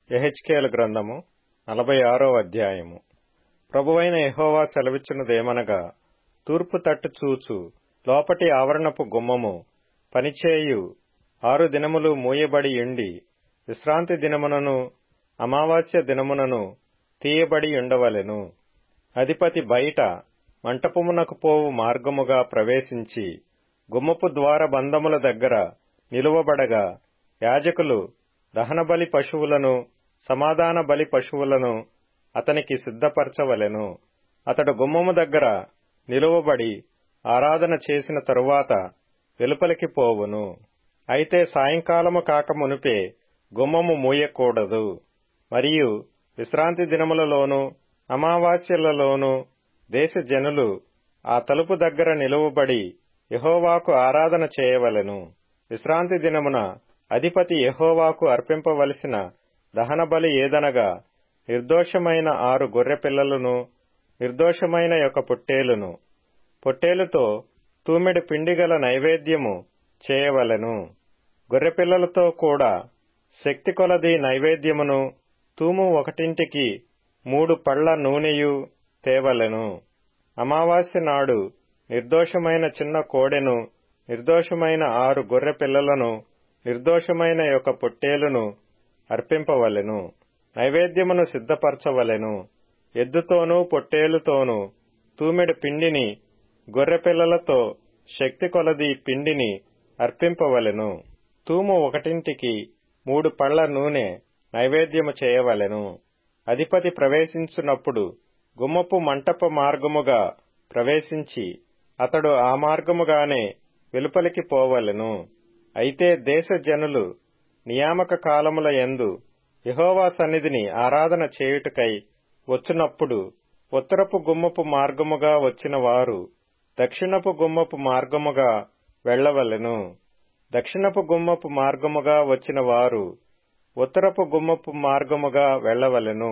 యెహెజ్కేలు గ్రంథము నలభై ఆరో అధ్యాయము ప్రభువైన యెహోవా సెలవిచ్చినదేమనగా తూర్పు తట్టు చూచు లోపటి ఆవరణపు గుమ్మము పనిచేయు ఆరు దినములు మూయబడి యుండి విశ్రాంతి దినమునను అమావాస్య దినమునను తీయబడి ఉండవలెను అధిపతి బయట మంటపమునకు పోవు మార్గముగా ప్రవేశించి గుమ్మపు ద్వార బంధముల దగ్గర నిలువబడగా యాజకులు దహనబలి పశువులను సమాధాన బలి పశువులను అతనికి సిద్ధపరచవలెను అతడు గుమ్మము దగ్గర నిలువబడి ఆరాధన చేసిన తరువాత వెలుపలికి పోవును అయితే సాయంకాలము కాక మునిపే గుమ్మము మూయకూడదు మరియు విశ్రాంతి దినములలోను అమావాస్యలలోను దేశ జనులు ఆ తలుపు దగ్గర నిలువబడి యహోవాకు ఆరాధన చేయవలెను విశ్రాంతి దినమున అధిపతి యహోవాకు అర్పింపవలసిన దహనబలి ఏదనగా నిర్దోషమైన ఆరు గొర్రెపిల్లలను నిర్దోషమైన యొక్క పొట్టేలును పొట్టేలుతో తూమెడు పిండిగల నైవేద్యము చేయవలెను గొర్రెపిల్లలతో కూడా శక్తి కొలది నైవేద్యమును తూము ఒకటింటికి మూడు పళ్ల నూనెయు తేవలెను అమావాస్య నాడు నిర్దోషమైన చిన్న కోడెను నిర్దోషమైన ఆరు గొర్రె పిల్లలను నిర్దోషమైన యొక్క పొట్టేలును అర్పింపవలెను నైవేద్యమును సిద్ధపరచవలెను ఎద్దుతోనూ పొట్టేలుతోనూ తూమెడు పిండిని గొర్రెపిల్లలతో శక్తి కొలది పిండిని అర్పింపవలెను తూము ఒకటింటికి మూడు పళ్ల నూనె నైవేద్యము చేయవలెను అధిపతి ప్రవేశించున్నప్పుడు గుమ్మపు మంటప మార్గముగా ప్రవేశించి అతడు ఆ మార్గముగానే వెలుపలికి పోవలెను అయితే దేశ జనులు నియామక కాలముల యందు యహోవా సన్నిధిని ఆరాధన చేయుటకై వచ్చునప్పుడు ఉత్తరపు గుమ్మపు మార్గముగా వచ్చిన వారు దక్షిణపు గుమ్మపు మార్గముగా వెళ్లవలెను దక్షిణపు గుమ్మపు మార్గముగా వచ్చిన వారు ఉత్తరపు గుమ్మపు మార్గముగా వెళ్లవలెను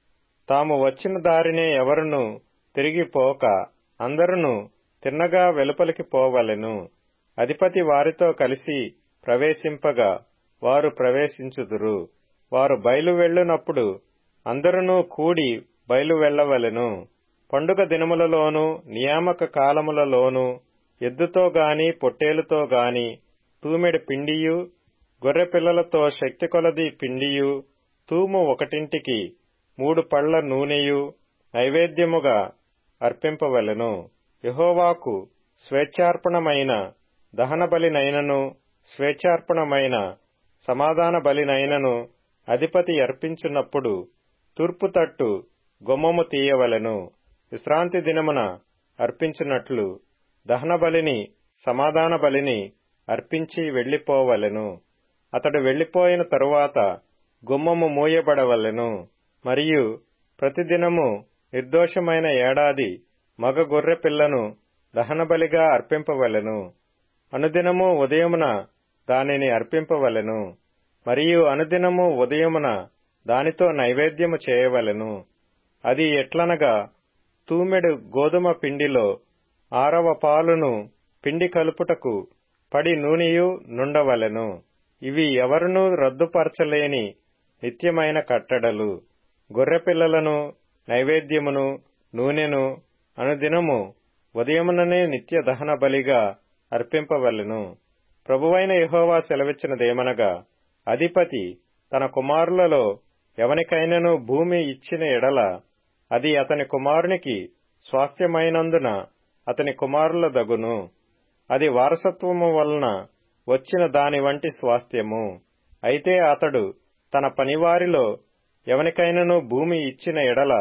తాము వచ్చిన దారినే ఎవరును తిరిగిపోక అందరును తిన్నగా వెలుపలికి పోవలెను అధిపతి వారితో కలిసి ప్రవేశింపగా వారు ప్రవేశించుదురు వారు బయలు వెళ్ళునప్పుడు అందరునూ కూడి బయలు వెళ్లవలెను పండుగ దినములలోనూ నియామక కాలములలోనూ ఎద్దుతో గాని పొట్టేలుతో గాని తూమెడు పిండియు గొర్రెపిల్లలతో శక్తి కొలది పిండియు తూము ఒకటింటికి మూడు పళ్ల నూనెయు నైవేద్యముగా అర్పింపవలెను యహోవాకు స్వేచ్ఛార్పణమైన దహన బలినైనను స్వేచ్ఛార్పణమైన సమాధాన బలినైనను అధిపతి అర్పించున్నప్పుడు తూర్పు తట్టు గుమ్మము తీయవలెను విశ్రాంతి దినమున అర్పించినట్లు దహన బలిని సమాధాన బలిని అర్పించి వెళ్లిపోవలెను అతడు వెళ్లిపోయిన తరువాత గుమ్మము మూయబడవలెను మరియు ప్రతిదినము నిర్దోషమైన ఏడాది మగ గొర్రె పిల్లను దహనబలిగా అర్పింపవలెను అనుదినము ఉదయమున దానిని అర్పింపవలెను మరియు అనుదినము ఉదయమున దానితో నైవేద్యము చేయవలెను అది ఎట్లనగా తూమెడు గోధుమ పిండిలో ఆరవ పాలును పిండి కలుపుటకు పడి నూనెయు నుండవలెను ఇవి ఎవరునూ రద్దుపరచలేని నిత్యమైన కట్టడలు గొర్రెపిల్లలను నైవేద్యమును నూనెను అనుదినము ఉదయముననే నిత్య దహన బలిగా అర్పింపవలెను ప్రభువైన యహోవా సెలవిచ్చినదేమనగా అధిపతి తన కుమారులలో ఎవనికైనను భూమి ఇచ్చిన ఎడల అది అతని కుమారునికి స్వాస్థ్యమైనందున అతని కుమారుల దగును అది వారసత్వము వలన వచ్చిన దాని వంటి స్వాస్థ్యము అయితే అతడు తన పనివారిలో ఎవనికైనను భూమి ఇచ్చిన ఎడల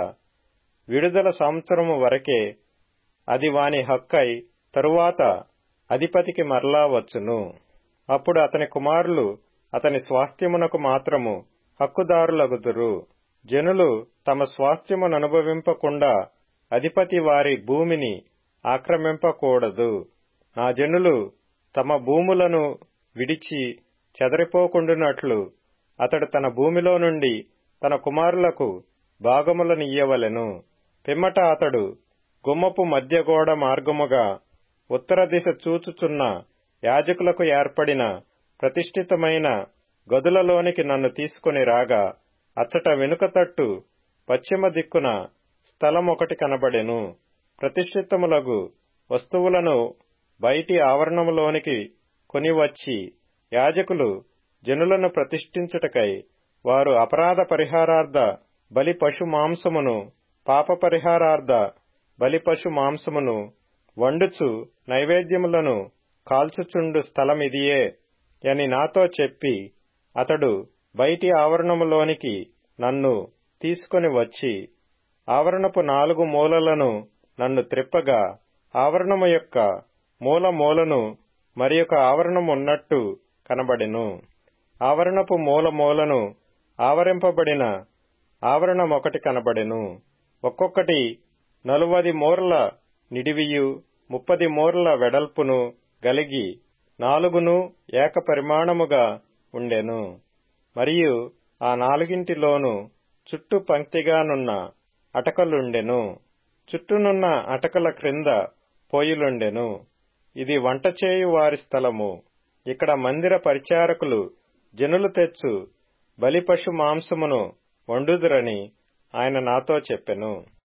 విడుదల సంవత్సరము వరకే అది వాని హక్కై తరువాత అధిపతికి మరలా వచ్చును అప్పుడు అతని కుమారులు అతని స్వాస్థ్యమునకు మాత్రము హక్కుదారులగుదురు జనులు తమ స్వాస్థ్యముననుభవింపకుండా అధిపతి వారి భూమిని ఆక్రమింపకూడదు నా జనులు తమ భూములను విడిచి చెదరిపోకుండునట్లు అతడు తన భూమిలో నుండి తన కుమారులకు భాగములనియ్యవలెను పిమ్మట అతడు గుమ్మపు మధ్యగోడ మార్గముగా ఉత్తర దిశ చూచుచున్న యాజకులకు ఏర్పడిన ప్రతిష్ఠితమైన గదులలోనికి నన్ను తీసుకుని రాగా అచ్చట వెనుక తట్టు పశ్చిమ దిక్కున స్థలమొకటి కనబడెను ప్రతిష్ఠితములగు వస్తువులను బయటి ఆవరణములోనికి కొనివచ్చి యాజకులు జనులను ప్రతిష్ఠించుటకై వారు అపరాధ పరిహారార్థ బలి పశు మాంసమును పాప పరిహారార్థ బలి పశు మాంసమును వండుచు నైవేద్యములను కాల్చుచుండు స్థలమిదియే అని నాతో చెప్పి అతడు బయటి ఆవరణములోనికి నన్ను తీసుకొని వచ్చి ఆవరణపు నాలుగు మూలలను నన్ను త్రిప్పగా ఆవరణము యొక్క మూల మూలను మరి ఒక ఆవరణమున్నట్టు కనబడెను ఆవరణపు మూల మూలను ఆవరింపబడిన ఆవరణమొకటి కనబడెను ఒక్కొక్కటి నలువది మూరల నిడివియు ముప్పది మూరల వెడల్పును గలిగి నాలుగును ఏకపరిమాణముగా ఉండెను మరియు ఆ నాలుగింటిలోను చుట్టు పంక్తిగానున్న అటకలుండెను చుట్టూనున్న అటకల క్రింద పోయిలుండెను ఇది వంట చేయు వారి స్థలము ఇక్కడ మందిర పరిచారకులు జనులు తెచ్చు బలిపశు మాంసమును వండుదురని ఆయన నాతో చెప్పెను